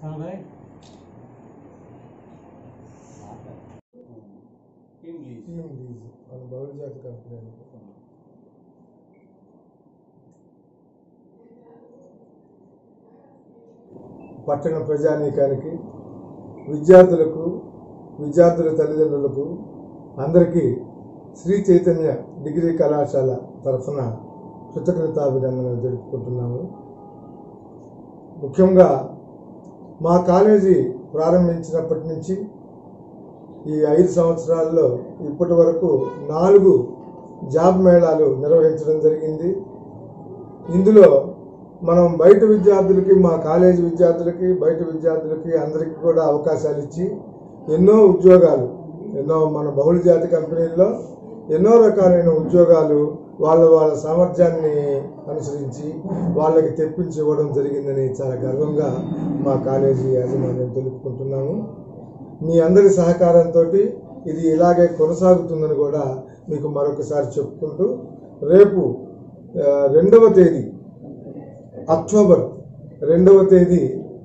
team lease team lease మన బహుళజాతి company అనుకుంటున్నాం పట్టణ ప్రజానీకానికి విద్యార్థులకు విద్యార్థుల తల్లిదండ్రులకు అందరికీ శ్రీ చైతన్య డిగ్రీ కళాశాల తరఫున కృతజ్ఞతాభినందనలు జరుపుకుంటున్నాము ముఖ్యంగా మా కాలేజీ ప్రారంభించినప్పటి నుంచి ఈ ఐదు సంవత్సరాల్లో ఇప్పటి వరకు నాలుగు జాబ్ మేళాలు నిర్వహించడం జరిగింది ఇందులో మనం బయట విద్యార్థులకి మా కాలేజీ విద్యార్థులకి బయట విద్యార్థులకి అందరికీ కూడా అవకాశాలు ఇచ్చి ఎన్నో ఉద్యోగాలు ఎన్నో మన బహుళజాతి కంపెనీల్లో ఎన్నో రకాలైన ఉద్యోగాలు వాళ్ళ వాళ్ళ సామర్థ్యాన్ని అనుసరించి వాళ్ళకి తెప్పించి ఇవ్వడం జరిగిందని చాలా గర్వంగా మా కాలేజీ యాజమాన్యం తెలుపుకుంటున్నాము మీ అందరి సహకారంతో ఇది ఇలాగే కొనసాగుతుందని కూడా మీకు మరొకసారి చెప్పుకుంటూ రేపు ఆ, రెండవ తేదీ అక్టోబర్ రెండవ తేదీ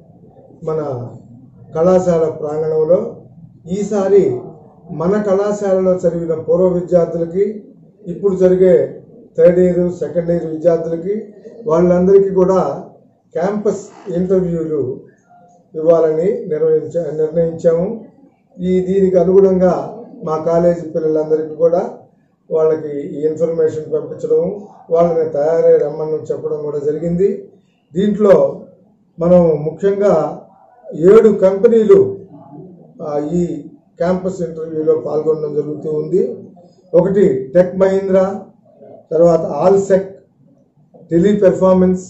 మన కళాశాల ప్రాంగణంలో ఈసారి మన కళాశాలలో చదివిన పూర్వ విద్యార్థులకి ఇప్పుడు జరిగే థర్డ్ ఇయర్ సెకండ్ ఇయర్ విద్యార్థులకి వాళ్ళందరికీ కూడా క్యాంపస్ ఇంటర్వ్యూలు ఇవ్వాలని నిర్వహించ నిర్ణయించాము ఈ దీనికి అనుగుణంగా మా కాలేజీ పిల్లలందరికీ కూడా వాళ్ళకి ఈ ఇన్ఫర్మేషన్ పంపించడం వాళ్ళని తయారై రమ్మని చెప్పడం కూడా జరిగింది దీంట్లో మనం ముఖ్యంగా ఏడు కంపెనీలు ఆ, ఈ క్యాంపస్ ఇంటర్వ్యూలో పాల్గొనడం జరుగుతూ ఉంది ఒకటి టెక్ మహీంద్రా తర్వాత Allsec Teleperformance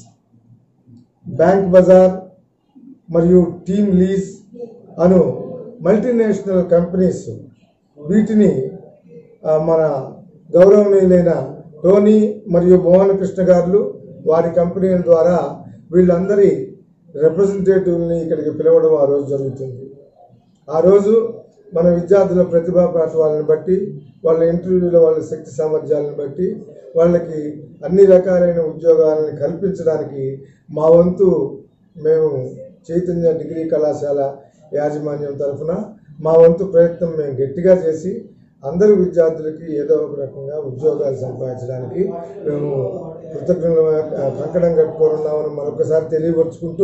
BankBazaar మరియు టీమ్ లీజ్ అను మల్టీనేషనల్ కంపెనీస్ వీటిని ఆ, మన గౌరవనీయులైన టోనీ మరియు మోహన్ కృష్ణ గారు వారి కంపెనీల ద్వారా వీళ్ళందరి రిప్రజెంటేటివ్ని ఇక్కడికి పిలవడం ఆ రోజు జరుగుతుంది ఆ రోజు మన విద్యార్థుల ప్రతిభా పాఠవాలను బట్టి వాళ్ళ ఇంటర్వ్యూలో వాళ్ళ శక్తి సామర్థ్యాలను బట్టి వాళ్ళకి అన్ని రకాలైన ఉద్యోగాలను కల్పించడానికి మా వంతు మేము చైతన్య డిగ్రీ కళాశాల యాజమాన్యం తరఫున మా వంతు ప్రయత్నం మేము గట్టిగా చేసి అందరు విద్యార్థులకి ఏదో ఒక రకంగా ఉద్యోగాలు సంపాదించడానికి మేము కృతజ్ఞత కంకణం కట్టుకోనున్నామని మరొకసారి తెలియపరుచుకుంటూ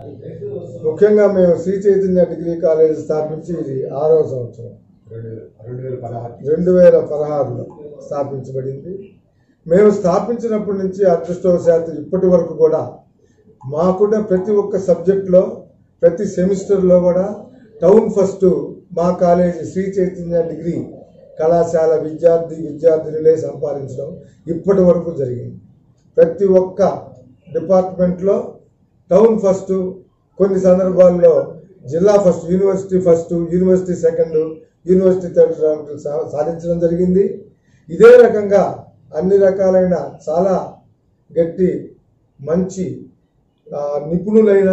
ముఖ్యంగా మేము శ్రీ చైతన్య డిగ్రీ కాలేజ్ స్థాపించి ఇది ఆరవ సంవత్సరం రెండు వేల పదహారు రెండు వేల పదహారులో స్థాపించబడింది మేము స్థాపించినప్పటి నుంచి అదృష్టవశాత్తు ఇప్పటి వరకు కూడా మాకున్న ప్రతి ఒక్క సబ్జెక్ట్లో ప్రతి సెమిస్టర్లో కూడా టౌన్ ఫస్ట్ మా కాలేజీ శ్రీ చైతన్య డిగ్రీ కళాశాల విద్యార్థి విద్యార్థినులే సంపాదించడం ఇప్పటి వరకు జరిగింది ప్రతి ఒక్క డిపార్ట్మెంట్లో టౌన్ ఫస్ట్ కొన్ని సందర్భాల్లో జిల్లా first university first university second university third ర్యాంకులు సా- సాధించడం జరిగింది ఇదే రకంగా అన్ని రకాలైన చాలా గట్టి మంచి ఆ, నిపుణులైన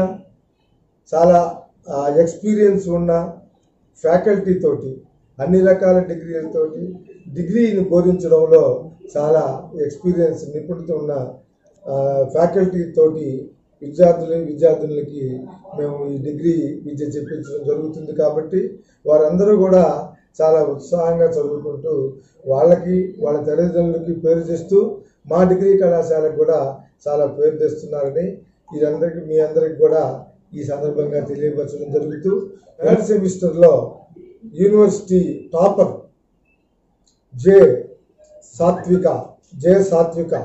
చాలా ఎక్స్పీరియన్స్ ఉన్న ఫ్యాకల్టీ తోటి అన్ని రకాల డిగ్రీలతోటి డిగ్రీని బోధించడంలో చాలా ఎక్స్పీరియన్స్ నిపుణత ఉన్న ఫ్యాకల్టీ తోటి విద్యార్థులు విద్యార్థినులకి మేము ఈ డిగ్రీ విద్య చెప్పించడం జరుగుతుంది కాబట్టి వారందరూ కూడా చాలా ఉత్సాహంగా చదువుకుంటూ వాళ్ళకి వాళ్ళ తల్లిదండ్రులకి పేరు చేస్తూ మా డిగ్రీ కళాశాలకు కూడా చాలా పేరు తెస్తున్నారని ఇదందరికీ మీ అందరికి కూడా ఈ సందర్భంగా తెలియపరచడం జరుగుతూ థర్డ్ సెమిస్టర్లో యూనివర్సిటీ టాపర్ జే సాత్విక జే సాత్విక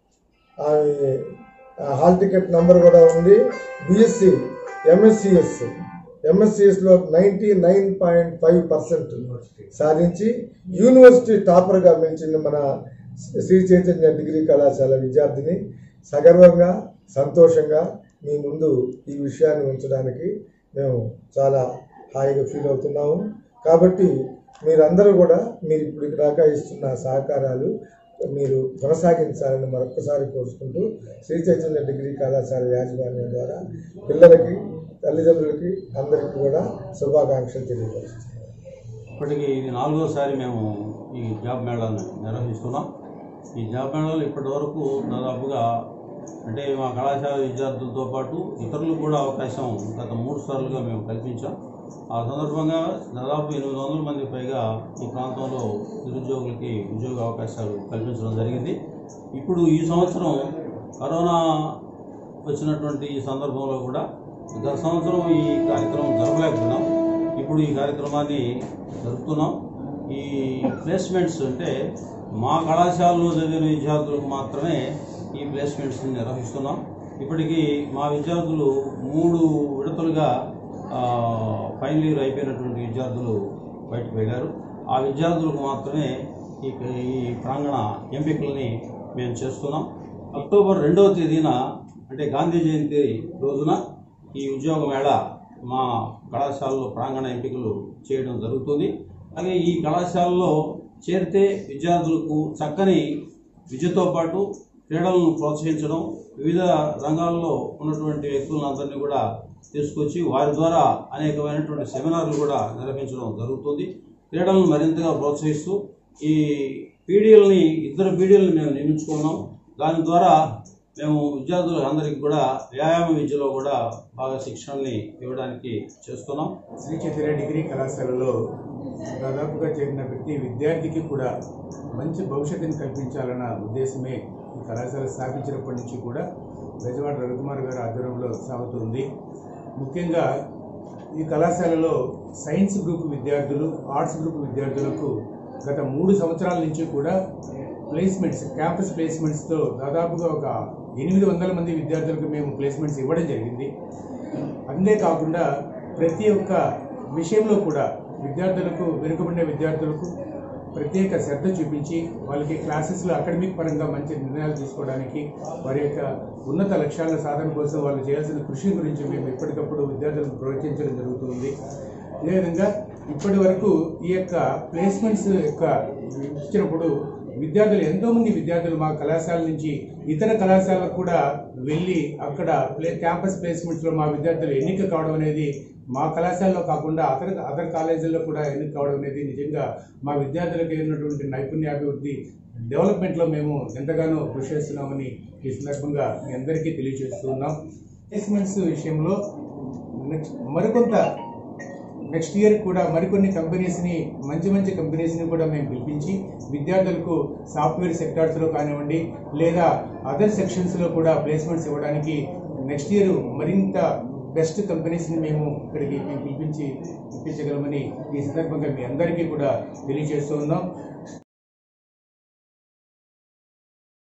ఆమె ఆ హాల్ టికెట్ నంబర్ కూడా ఉంది బిఎస్సి ఎంఎస్సిఎస్ ఎంఎస్సిఎస్లో ninety nine point five percent సాధించి యూనివర్సిటీ టాపర్గా మించింది మన శ్రీ చైతన్య డిగ్రీ కళాశాల విద్యార్థిని సగర్వంగా సంతోషంగా మీ ముందు ఈ విషయాన్ని ఉంచడానికి మేము చాలా హాయిగా ఫీల్ అవుతున్నాము కాబట్టి మీరందరూ కూడా మీరు ఇప్పుడు దాకా ఇస్తున్న సహకారాలు మీరు కొనసాగించాలని మరొకసారి కోరుకుంటూ శ్రీ చైతన్య డిగ్రీ కళాశాల యాజమాన్యం ద్వారా పిల్లలకి తల్లిదండ్రులకి అందరికీ కూడా శుభాకాంక్షలు తెలియపరుస్తున్నాం ఇప్పటికి ఇది నాలుగోసారి మేము ఈ జాబ్ మేళాను నిర్వహిస్తున్నాం ఈ జాబ్ మేళాలో ఇప్పటి వరకు దాదాపుగా అంటే మా కళాశాల విద్యార్థులతో పాటు ఇతరులకు కూడా అవకాశం గత మూడు సార్లుగా మేము కల్పించాం ఆ సందర్భంగా దాదాపు ఎనిమిది వందల మంది పైగా ఈ ప్రాంతంలో నిరుద్యోగులకి ఉద్యోగ అవకాశాలు కల్పించడం జరిగింది ఇప్పుడు ఈ సంవత్సరం కరోనా వచ్చినటువంటి ఈ సందర్భంలో కూడా గత సంవత్సరం ఈ కార్యక్రమం జరగలేకపోయినాం ఇప్పుడు ఈ కార్యక్రమాన్ని జరుపుతున్నాం ఈ ప్లేస్మెంట్స్ అంటే మా కళాశాలలో చదివిన విద్యార్థులకు మాత్రమే ఈ ప్లేస్మెంట్స్ని నిర్వహిస్తున్నాం ఇప్పటికీ మా విద్యార్థులు మూడు విడతలుగా ఆ, ఫైనల్ ఇయర్ అయిపోయినటువంటి విద్యార్థులు బయటకు వెళ్ళారు ఆ విద్యార్థులకు మాత్రమే ఈ ఈ ప్రాంగణ ఎంపికలని మేము చేస్తున్నాం అక్టోబర్ రెండవ తేదీన అంటే గాంధీ జయంతి రోజున ఈ ఉద్యోగ మేళ మా కళాశాలలో ప్రాంగణ ఎంపికలు చేయడం జరుగుతుంది అలాగే ఈ కళాశాలలో చేరితే విద్యార్థులకు చక్కని విద్యతో పాటు క్రీడలను ప్రోత్సహించడం వివిధ రంగాల్లో ఉన్నటువంటి వ్యక్తులందరినీ కూడా తీసుకొచ్చి వారి ద్వారా అనేకమైనటువంటి సెమినార్లు కూడా నిర్వహించడం జరుగుతుంది క్రీడలను మరింతగా ప్రోత్సహిస్తూ ఈ పీడిఎల్ని ఇద్దరు పీడిఎల్ని మేము నియమించుకున్నాం దాని ద్వారా మేము విద్యార్థులు అందరికీ కూడా వ్యాయామ విద్యలో కూడా బాగా శిక్షణని ఇవ్వడానికి చేస్తున్నాం శ్రీ చైతన్య డిగ్రీ కళాశాలలో దాదాపుగా చేరిన ప్రతి విద్యార్థికి కూడా మంచి భవిష్యత్తుని కల్పించాలన్న ఉద్దేశమే ఈ కళాశాల స్థాపించినప్పటి నుంచి కూడా బెజవాడ రవికుమార్ గారి ఆధ్వర్యంలో సాగుతుంది ముఖ్యంగా ఈ కళాశాలలో సైన్స్ గ్రూప్ విద్యార్థులు ఆర్ట్స్ గ్రూప్ విద్యార్థులకు గత మూడు సంవత్సరాల నుంచి కూడా ప్లేస్మెంట్స్ క్యాంపస్ ప్లేస్మెంట్స్తో దాదాపుగా ఒక ఎనిమిది వందల మంది విద్యార్థులకు మేము ప్లేస్మెంట్స్ ఇవ్వడం జరిగింది అంతేకాకుండా ప్రతి ఒక్క విషయంలో కూడా విద్యార్థులకు వెనుకబడిన విద్యార్థులకు ప్రత్యేక శ్రద్ధ చూపించి వాళ్ళకి క్లాసెస్లో అకాడమిక్ పరంగా మంచి నిర్ణయాలు తీసుకోవడానికి వారి యొక్క ఉన్నత లక్ష్యాల సాధన కోసం వాళ్ళు చేయాల్సిన కృషి గురించి మేము ఎప్పటికప్పుడు విద్యార్థులకు ప్రోత్సహించడం జరుగుతుంది అదేవిధంగా ఇప్పటి వరకు ఈ యొక్క ప్లేస్మెంట్స్ యొక్క ఇచ్చినప్పుడు విద్యార్థులు ఎంతో మంది విద్యార్థులు మా కళాశాల నుంచి ఇతర కళాశాలకు కూడా వెళ్ళి అక్కడ ప్లే క్యాంపస్ ప్లేస్మెంట్స్ లో మా విద్యార్థులు ఎన్నిక కావడం అనేది మా కళాశాలలో కాకుండా అదర్ అదర్ కాలేజీల్లో కూడా ఎన్నిక కావడం అనేది నిజంగా మా విద్యార్థులకు ఉన్నటువంటి నైపుణ్యాభివృద్ధి డెవలప్మెంట్లో మేము ఎంతగానో కృషి చేస్తున్నామని ఈ సందర్భంగా మీ అందరికీ తెలియజేస్తున్నాం ప్లేస్మెంట్స్ విషయంలో నెక్స్ట్ మరికొంత నెక్స్ట్ ఇయర్ కూడా మరికొన్ని కంపెనీస్ని మంచి మంచి కంపెనీస్ని కూడా మేము పిలిపించి విద్యార్థులకు సాఫ్ట్వేర్ సెక్టార్స్లో కానివ్వండి లేదా అదర్ సెక్షన్స్లో కూడా ప్లేస్మెంట్స్ ఇవ్వడానికి నెక్స్ట్ ఇయర్ మరింత బెస్ట్ కంపెనీస్ని మేము ఇక్కడికి మేము పిలిపించి ఇప్పించగలమని ఈ సందర్భంగా మీ అందరికీ కూడా తెలియజేస్తూ ఉన్నాం